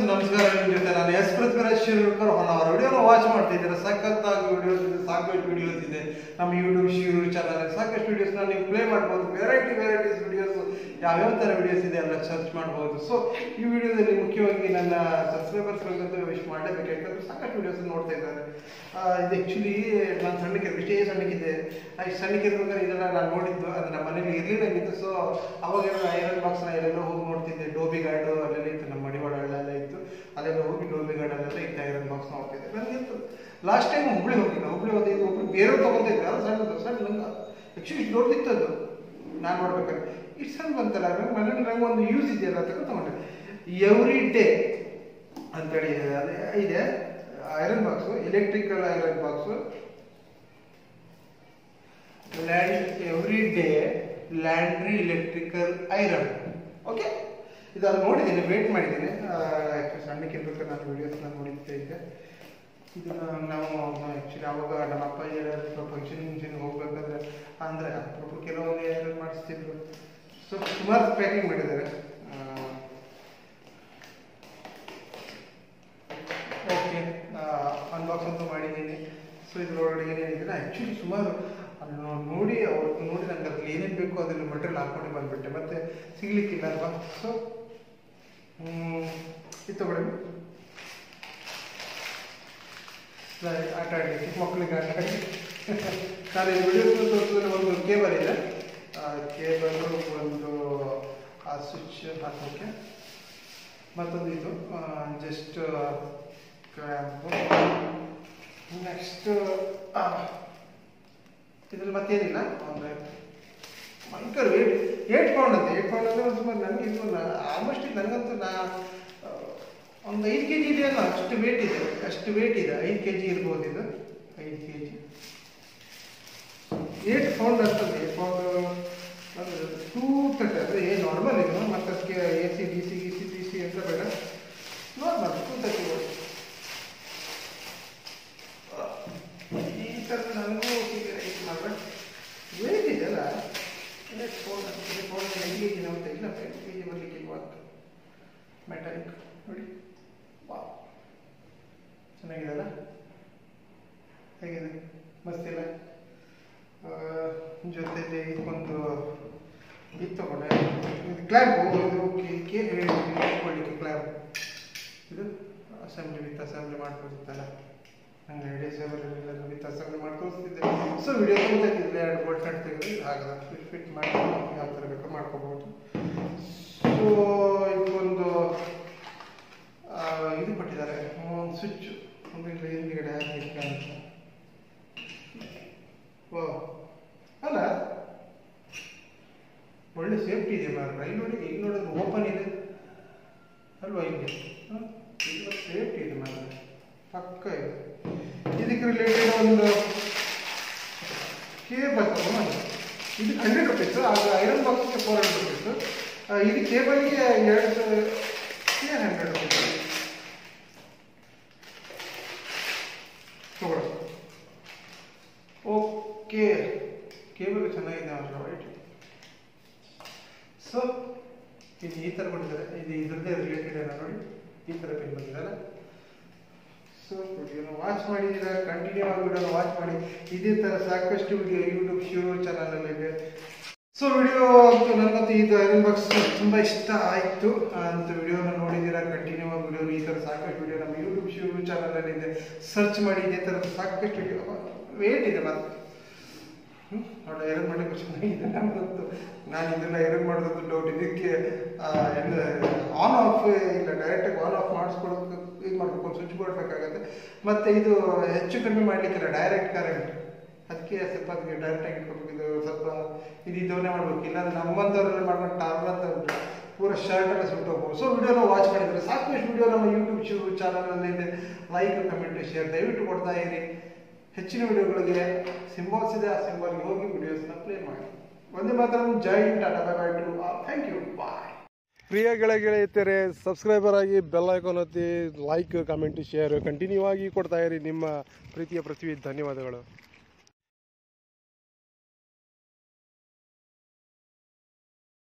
friends ನಮಸ್ಕಾರ ನಿಮ್ಮ ಜೊತೆ ನಾನು ಎಸ್ ಪೃಥ್ವಿರಾಜ್ ಶಿರೂರ್ಕರ್ ಹೊನ್ನಾವರ ವಿಡಿಯೋನ ವಾಚ್ ಮಾಡ್ತಾ ಇದ್ದೀರಾ ಸಖತ್ತಾಗಿ ವಿಡಿಯೋಸ್ ಇದೆ ಸಾಕಷ್ಟು ವಿಡಿಯೋಸ್ ಇದೆ ನಮ್ಮ ಯೂಟ್ಯೂಬ್ ಶಿರೂರ್ ಚಾನಲ್ ಸಾಕಷ್ಟು ವಿಡಿಯೋಸ್ನ ನೀವು ಪ್ಲೇ ಮಾಡ್ಬೋದು ವೆರೈಟಿ ವೆರೈಟೀಸ್ ವಿಡಿಯೋಸ್ ಯಾವ್ಯಾವ ಥರ ವಿಡಿಯೋಸ್ ಇದೆ ಎಲ್ಲ ಸರ್ಚ್ ಮಾಡ್ಬೋದು ಸೊ ಈ ವಿಡಿಯೋದಲ್ಲಿ ಮುಖ್ಯವಾಗಿ ನನ್ನ ಸಬ್ಸ್ಕ್ರೈಬರ್ಸ್ಗಳಿಗಂತೂ ವಿಶ್ ಮಾಡಲೇಬೇಕು ಯಾಕಂದ್ರೆ ಸಾಕಷ್ಟು ವಿಡಿಯೋಸ್ ನೋಡ್ತಾ ಇದ್ದಾರೆ ಆ, ಇದು ಆ್ಯಕ್ಚುಲಿ ನಾನು ಸಣ್ಣಕ್ಕೆ ಇಷ್ಟೇ ಸಣ್ಣಕ್ಕಿದ್ದೆ ಆ, ಇಷ್ಟ್ ಸಣ್ಣಕ್ಕಿರ್ಬೇಕಾದ್ರೆ ಇದೆಲ್ಲ ನಾನು ನೋಡಿದ್ದು ಅದು ನಮ್ಮ ಮನೇಲಿ ಇರಲಿಲ್ಲ ಸೊ ಅವಾಗ ಐರನ್ ಬಾಕ್ಸ್ನ ಎಲ್ಲೆಲ್ಲೋ ಹೋಗಿ ನೋಡ್ತಿದ್ದೆ ಡೋಬಿ ಗಾರ್ಡು ಅಲ್ಲೆಲ್ಲ ಇತ್ತು ನಮ್ಮ ಮಡಿವಾಳ ಅಲ್ಲೆಲ್ಲ ಇತ್ತು ಅಲ್ಲೆಲ್ಲ ಹೋಗಿ ಡೋಬಿ ಗಾರ್ಡಲ್ಲೆಲ್ಲ ಇತ್ತು ಐರನ್ ಬಾಕ್ಸ್ ನೋಡ್ತಿದ್ದೆ ನನಗೆ ಲಾಸ್ಟ್ ಟೈಮ್ ಹುಬ್ಳಿ ಹೋಗಿದ್ದೆ ಹುಬ್ಳಿ ಹೋದ ಇದು ಒಬ್ರು ಬೇರೆ ತಗೊಂಡಿದ್ದೆ ಅದು ಸಣ್ಣದು ಸಣ್ಣ ನಂಗೆ ಆ್ಯಕ್ಚುಲಿ ದೊಡ್ಡದಿತ್ತು ಅದು ನಾನು ನೋಡ್ಬೇಕಾದ್ರೆ ಇಷ್ಟು ಸಣ್ಣ ಬಂತಲ್ಲ ನಂಗೆ ಮನೇಲಿ ನಂಗೆ ಒಂದು ಯೂಸ್ ಇದೆಯಲ್ಲ ಅಂತ ತಗೊಂಡೆ ಎವ್ರಿ ಡೇ ಅಂತೇಳಿ ಅದೇ ಇದೆ iron box electrical iron box land every day laundry electrical iron okay ಇದನ್ನು ನೋಡಿದ್ದೀನಿ ವೇಟ್ ಮಾಡಿದ್ದೀನಿ ಸಣ್ಣಕ್ಕೆ ಇರ್ಬೇಕಾದ್ರೆ ನಾನು ವಿಡಿಯೋಸ್ನ ನೋಡಿದ್ದೆ ಇದ್ದೆ ಇದನ್ನ ನಾವು ಆ್ಯಕ್ಚುಲಿ ಅವಾಗ ನಮ್ಮ ಅಪ್ಪಾಜಿ ಫಂಕ್ಷನ್ ಗಿಂಕ್ಷನ್ ಹೋಗ್ಬೇಕಾದ್ರೆ ಅಂದರೆ ಅಪ್ರೂಪ ಕೆಲವೊಂದು ಐರನ್ ಮಾಡಿಸ್ತಿದ್ರು ಸೊ ಸುಮಾರು ಪ್ಯಾಕಿಂಗ್ ಮಾಡಿದ್ದಾರೆ ಓಕೆ ಅನ್ಬಾಕ್ಸ್ ಅಂತೂ ಮಾಡಿದ್ದೀನಿ ಸೊ ಇದ್ರೊಳಗಡೆ ಏನೇನಿದೆ ಆ್ಯಕ್ಚುಲಿ ಸುಮಾರು ಅದನ್ನು ನೋಡಿ ಅವ್ರದ್ದು ನೋಡಿ ನಂಗೆ ಅದ್ರಲ್ಲಿ ಏನೇನು ಬೇಕು ಅದ್ರಲ್ಲಿ ಮಟೀರಿಯಲ್ ಹಾಕ್ಕೊಂಡು ಬಂದುಬಿಟ್ಟೆ ಮತ್ತೆ ಸಿಗ್ಲಿಕ್ಕಿಲ್ಲ ಅಲ್ವಾ ಸೊ ಇದು ತಗೊಳ್ಳಿ ಸರಿ, ಆಟ ಆಡಲಿ ಚಿಕ್ಕ ಮಕ್ಕಳಿಗೆ ಆಟ ಆಡಿ ನಾನು ಈ ವಿಡಿಯೋಸ್ ತೋರಿಸಿದ್ರೆ ಒಂದು ಕೇಬಲ್ ಇದೆ ಕೇಬಲ್ ಒಂದು ಆ ಸ್ವಿಚ್ ಹಾಕೋಕ್ಕೆ ಮತ್ತೊಂದು ಇದು ಜಸ್ಟ್ ಕ್ರ್ಯಾಂಪು ನೆಕ್ಸ್ಟ್ ಇದ್ರಲ್ಲಿ ಮತ್ತೇನಿಲ್ಲ ಒಂದು ಭಯಂಕರ ವೇಟ್ ಏಟ್ ಪೌಂಡ್ ಅಂತ ಏಟ್ ಪೌಂಡ್ ಅಂದರೆ ಸುಮಾರು ನನಗೆ ಇದು ಆಲ್ಮೋಸ್ಟ್ ನನಗಂತೂ ನಾ ಆ, ಒಂದು ಐದು ಕೆ ಜಿ ಇದೆಯಲ್ಲ ಅಷ್ಟು ವೇಟ್ ಇದೆ ಅಷ್ಟು ವೇಟ್ ಇದೆ ಐದು ಕೆ ಜಿ ಇರ್ಬೋದು ಇದು ಐದು ಕೆ ಜಿ ಏಟ್ ಪೌಂಡ್ ಅಂತಂದು ಏಟ್ ಪೌಂಡ್ ಟೂ ತರ್ಟಿ ಅಂದರೆ ಏನು ನಾರ್ಮಲ್ ಇದು ಮತ್ತು ಅದಕ್ಕೆ ಎ ಸಿ ಡಿ ಸಿ ಗಿ ಸಿ ಡಿ ಸಿ ಅಂತ ಬೇಡ ನಾರ್ಮಲ್ ಟೂ ತರ್ಟಿ ಈ ಥರ ನನಗೂ ಇದು ಮಾಡಬೇಡ ವೇಟ್ ಇದೆಯಲ್ಲ ಏಟ್ ಪೌಂಡ್ ಅಂತ ಪೌಂಡ್ ಐದು ಕೆ ಜಿ ಅಂತ ಇಲ್ಲ ಐದು ಕೆ ಜಿ ಬರಲಿಕ್ಕೆ ಇಲ್ವಾ ಅಂತ ಮೆಟಾಲಿಕ್ ನೋಡಿ ವಾವ್ ಚೆನ್ನಾಗಿದೆಲ್ಲ ಹೇಗಿದೆ ಮಸ್ತ್ ಇಲ್ಲ ಆ, ಜೊತೆಲಿ ಇದಕ್ಕೊಂದು ಇದು ತಗೊಂಡೆ ಇದು ಕ್ಲ್ಯಾಂಪು ಇದು ಕೆ ಇಟ್ಕೊಳ್ಳಿಕ್ಕೆ ಕ್ಲ್ಯಾಂಪ್ ಇದು ಅಸೆಂಬ್ಲಿ ವಿತ್ ಅಸೆಂಬ್ಲಿ ಮಾಡ್ಕೊಳ್ತಲ್ಲ ನಂಗೆ ಐಡಿಯಾಸ್ ಎಲ್ಲ ವಿತ್ ಅಸೆಂಬ್ಲಿ ಮಾಡಿ ತೋರಿಸ್ತಿದ್ದೆ ಸೊ ವಿಡಿಯೋ ತೋರಿಸ್ತಿದ್ದೆ ಎರಡು ಬೋಲ್ಟ್ ನಟ್ ತೆಗೆದು ಆಗದ ಫಿಟ್ ಫಿಟ್ ಮಾಡಿ ಯಾವ ಥರ ಬೇಕು ಮಾಡ್ಕೋಬೋದು ಸೊ ಇದೊಂದು ಆ, ಇದು ಕೊಟ್ಟಿದ್ದಾರೆ ಒಂದು ಸ್ವಿಚ್ ಒಂದು ಇಲ್ಲಿ ಹಿಂದ್ಗಡೆ ಹಾಕಲಿಕ್ಕೆ ಅಂತ ಓ ಅಲ್ಲ ಒಳ್ಳೆ ಸೇಫ್ಟಿ ಇದೆ ಮಾತ್ರ ಇಲ್ಲಿ ನೋಡಿ ಇಲ್ಲಿ ನೋಡಿದ್ರೆ ಓಪನ್ ಇದೆ ಅಲ್ವಾ ಇಲ್ಲಿ ಇಲ್ಲಿ ಸೇಫ್ಟಿ ಇದೆ ಮಾತ್ರ ಪಕ್ಕ ಇದೆ ಇದಕ್ಕೆ ರಿಲೇಟೆಡ್ ಒಂದು ಕೇಬಲ್ ತಗೊಂಡು ಇದಕ್ಕೆ ಹಂಡ್ರೆಡ್ ರುಪೀಸು ಅದು ಐರನ್ ಬಾಕ್ಸ್ಗೆ ಫೋರ್ ಹಂಡ್ರೆಡ್ ರುಪೀಸು ಇದು ಕೇಬಲ್ಗೆ ಎರಡು ತ್ರೀ ಹಂಡ್ರೆಡ್ ರುಪೀಸ್ ತಗೊಳ್ಳಿ ಓಕೆ ಕೇಬಲ್ ಚೆನ್ನಾಗಿದೆ ಅಲ್ಲ ವೈಟ್ ಸೊ ಇದು ಈ ಥರ ಕೊಟ್ಟಿದ್ದಾರೆ ಇದು ಇದ್ರದ್ದೇ ರಿಲೇಟೆಡ್ ಏನೋ ನೋಡಿ ಈ ಥರ ಪೆನ್ ಬಂದಿರಲ್ಲ ಸೊ ವಿಡಿಯೋನ ವಾಚ್ ಮಾಡಿದ್ದೀರಾ ಕಂಟಿನ್ಯೂ ಆಗಿ ವಿಡಿಯೋನ ವಾಚ್ ಮಾಡಿ ಇದೇ ಥರ ಸಾಕಷ್ಟು ವಿಡಿಯೋ ಯೂಟ್ಯೂಬ್ ಶಿವ ಚಾನಲಲ್ಲಿದೆ ಸೊ ವಿಡಿಯೋ ನನಗಂತೂ ಇದು ಐರನ್ ಬಾಕ್ಸ್ ತುಂಬ ಇಷ್ಟ ಆಯಿತು ಅಂತ ವಿಡಿಯೋನ ನೋಡಿದ್ದೀರಾ ಕಂಟಿನ್ಯೂ ಆಗಿ ವಿಡಿಯೋ ಈ ಥರ ಸಾಕಷ್ಟು ವಿಡಿಯೋ ನಮ್ಮ ಯೂಟ್ಯೂಬ್ ಶಿವ ಚಾನಲಲ್ಲಿದೆ ಸರ್ಚ್ ಮಾಡಿ ಇದೇ ಥರ ಸಾಕಷ್ಟು ವಿಡಿಯೋ ವೇಟ್ ಇದೆ ಮಾತ್ರ ನೋಡಿ ಐರನ್ ಮಾಡಲಿಕ್ಕೆ ಚೆನ್ನಾಗಿದೆ ನಮ್ಮದಂತೂ ನಾನು ಇದೆಲ್ಲ ಐರನ್ ಮಾಡೋದು ಡೌಟ್ ಇದಕ್ಕೆ ಆನ್ ಆಫ್ ಇಲ್ಲ ಡೈರೆಕ್ಟಾಗಿ ಆನ್ ಆಫ್ ಮಾಡಿಸ್ಕೊಳಕ್ಕೆ ಇದು ಮಾಡ್ಬೇಕು ಒಂದು ಸ್ವಿಚ್ ಬೋರ್ಡ್ ಬೇಕಾಗುತ್ತೆ ಮತ್ತು ಇದು ಹೆಚ್ಚು ಕಡಿಮೆ ಮಾಡಲಿಕ್ಕಿಲ್ಲ ಡೈರೆಕ್ಟ್ ಕರೆಂಟ್ ಅದಕ್ಕೆ ಸ್ವಲ್ಪ ಅದಕ್ಕೆ ಡೈರೆಕ್ಟಾಗಿ ಇಟ್ಕೊಬೇಕು ಇದು ಸ್ವಲ್ಪ ಇದು ಇದನ್ನೇ ಮಾಡ್ಬೇಕು ಇಲ್ಲಾಂದ್ರೆ ನಮ್ಮಂಥವ್ರೆಲ್ಲ ಮಾಡ್ಕೊಂಡು ಟಾರ್ ಅಂತ ಪೂರ ಶರ್ಟ್ ಎಲ್ಲ ಸುಟ್ಟೋಗ್ಬೋದು ಸೊ ವಿಡಿಯೋನ ವಾಚ್ ಮಾಡಿದರೆ ಸಾಕಷ್ಟು ವಿಡಿಯೋ ನಮ್ಮ ಯೂಟ್ಯೂಬ್ ಶಿವ್ ಚಾನಲಲ್ಲಿ ಇದೆ ಲೈಕ್ ಕಮೆಂಟ್ ಶೇರ್ ದಯವಿಟ್ಟು ಕೊಡ್ತಾ ಇರಿ ಹೆಚ್ಚಿನ ವಿಡಿಯೋಗಳಿಗೆ ಸಿಂಬಾಲ್ಸ್ ಇದೆ ಆ ಸಿಂಬಾಲ್ಗೆ ಹೋಗಿ ವಿಡಿಯೋಸ್ನ ಪ್ಲೇ ಮಾಡಿ ಒಂದೇ ಮಾತ್ರ ಜೈ tata bye bye to thank you bye ಪ್ರಿಯ ಗೆಳೆಯ ಗೆಳೆಯತರೆ ಸಬ್ಸ್ಕ್ರೈಬರ್ ಆಗಿ ಬೆಲ್ ಐಕಾನ್ ಒತ್ತಿ ಲೈಕ್ ಕಮೆಂಟ್ ಶೇರ್ ಕಂಟಿನ್ಯೂ ಆಗಿ ಕೊಡ್ತಾ ಇರಿ ನಿಮ್ಮ ಪ್ರೀತಿಯ ಪೃಥ್ವಿ ಧನ್ಯವಾದಗಳು